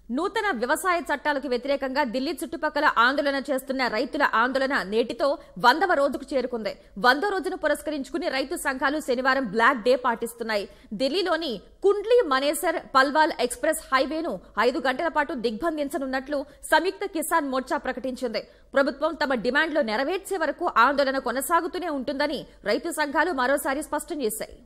నూతన వ్యవసాయ చట్టాలకు వ్యతిరేకంగా ఢిల్లీ చుట్టుపక్కల ఆందోళన చేస్తున్న రైతుల ఆందోళన నేటితో వందవ రోజుకు చేరుకుంది వందో రోజును పురస్కరించుకుని రైతు సంఘాలు శనివారం బ్లాక్ డే పాటిస్తున్నాయి ఢిల్లీలోని కుండ్లీ మనేసర్ పల్వాల్ ఎక్స్ప్రెస్ హైవేను ఐదు గంటల పాటు దిగ్బంధించనున్నట్లు సంయుక్త కిసాన్ మోర్చా ప్రకటించింది ప్రభుత్వం తమ డిమాండ్లు నెరవేర్చే వరకు ఆందోళన కొనసాగుతూనే ఉంటుందని రైతు సంఘాలు మరోసారి స్పష్టం చేశాయి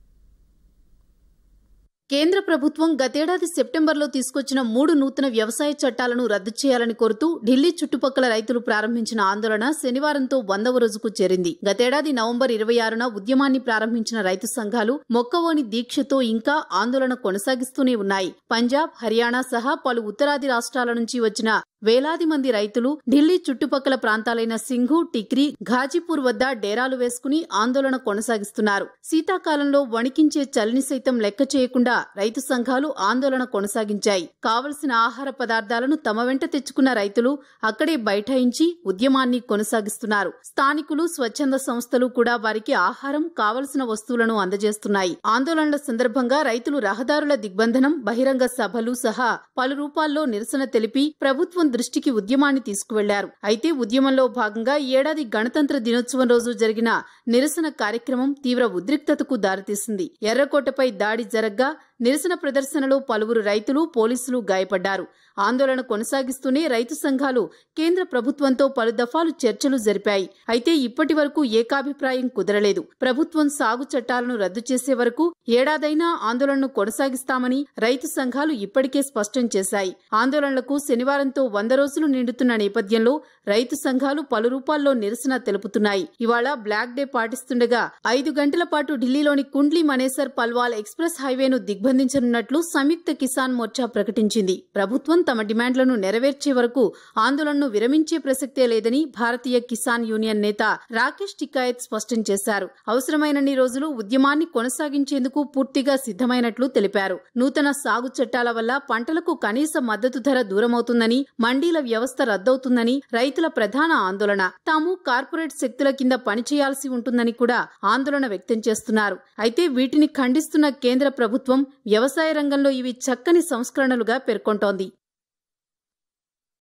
కేంద్ర ప్రభుత్వం గతేడాది సెప్టెంబర్లో తీసుకొచ్చిన మూడు నూతన వ్యవసాయ చట్టాలను రద్దు చేయాలని కోరుతూ ఢిల్లీ చుట్టుపక్కల రైతులు ప్రారంభించిన ఆందోళన శనివారంతో వందవ రోజుకు చేరింది గతేడాది నవంబర్ ఇరవై ఆరున ఉద్యమాన్ని ప్రారంభించిన రైతు సంఘాలు మొక్కవోని దీక్షతో ఇంకా ఆందోళన కొనసాగిస్తూనే ఉన్నాయి పంజాబ్ హర్యానా సహా పలు ఉత్తరాది రాష్ట్రాల నుంచి వచ్చిన వేలాది మంది రైతులు ఢిల్లీ చుట్టుపక్కల ప్రాంతాలైన సింఘు టిక్రీ ఘాజీపూర్ వద్ద డేరాలు వేసుకుని ఆందోళన కొనసాగిస్తున్నారు శీతాకాలంలో వణికించే చలిని సైతం లెక్క చేయకుండా రైతు సంఘాలు ఆందోళన కొనసాగించాయి కావలసిన ఆహార పదార్థాలను తమ వెంట తెచ్చుకున్న రైతులు అక్కడే బైఠాయించి ఉద్యమాన్ని కొనసాగిస్తున్నారు స్థానికులు స్వచ్ఛంద సంస్థలు కూడా వారికి ఆహారం కావలసిన వస్తువులను అందజేస్తున్నాయి ఆందోళనల సందర్భంగా రైతులు రహదారుల దిగ్బంధనం బహిరంగ సభలు సహా పలు రూపాల్లో నిరసన తెలిపి ప్రభుత్వం దృష్టికి ఉద్యమాన్ని తీసుకువెళ్లారు అయితే ఉద్యమంలో భాగంగా ఈ ఏడాది గణతంత్ర దినోత్సవం రోజు జరిగిన నిరసన కార్యక్రమం తీవ్ర ఉద్రిక్తతకు దారితీసింది ఎర్రకోటపై దాడి జరగ్గా నిరసన ప్రదర్శనలో పలువురు రైతులు పోలీసులు గాయపడ్డారు ఆందోళన కొనసాగిస్తూనే రైతు సంఘాలు కేంద్ర ప్రభుత్వంతో పలు దఫాలు చర్చలు జరిపాయి అయితే ఇప్పటి వరకు ఏకాభిప్రాయం కుదరలేదు ప్రభుత్వం సాగు చట్టాలను రద్దు చేసే వరకు ఏడాదైనా ఆందోళనను కొనసాగిస్తామని రైతు సంఘాలు ఇప్పటికే స్పష్టం చేశాయి ఆందోళనలకు శనివారంతో వంద రోజులు నిండుతున్న నేపథ్యంలో రైతు సంఘాలు పలు రూపాల్లో నిరసన తెలుపుతున్నాయి ఇవాళ బ్లాక్ డే పాటిస్తుండగా ఐదు గంటల పాటు ఢిల్లీలోని కుండ్లీ మనేసర్ పల్వాల్ ఎక్స్ప్రెస్ హైవేను దిగ్బంధించనున్నట్లు సంయుక్త కిసాన్ మోర్చా ప్రకటించింది ప్రభుత్వం తమ డిమాండ్లను నెరవేర్చే వరకు ఆందోళనను విరమించే ప్రసక్తే లేదని భారతీయ కిసాన్ యూనియన్ నేత రాకేష్ టికాయత్ స్పష్టం చేశారు అవసరమైనన్ని రోజులు ఉద్యమాన్ని కొనసాగించేందుకు పూర్తిగా సిద్దమైనట్లు తెలిపారు నూతన సాగు చట్టాల వల్ల పంటలకు కనీస మద్దతు ధర దూరమవుతుందని మండీల వ్యవస్థ రద్దవుతుందని రైతుల ప్రధాన ఆందోళన తాము కార్పొరేట్ శక్తుల కింద పనిచేయాల్సి ఉంటుందని కూడా ఆందోళన వ్యక్తం చేస్తున్నారు అయితే వీటిని ఖండిస్తున్న కేంద్ర ప్రభుత్వం వ్యవసాయ రంగంలో ఇవి చక్కని సంస్కరణలుగా పేర్కొంటోంది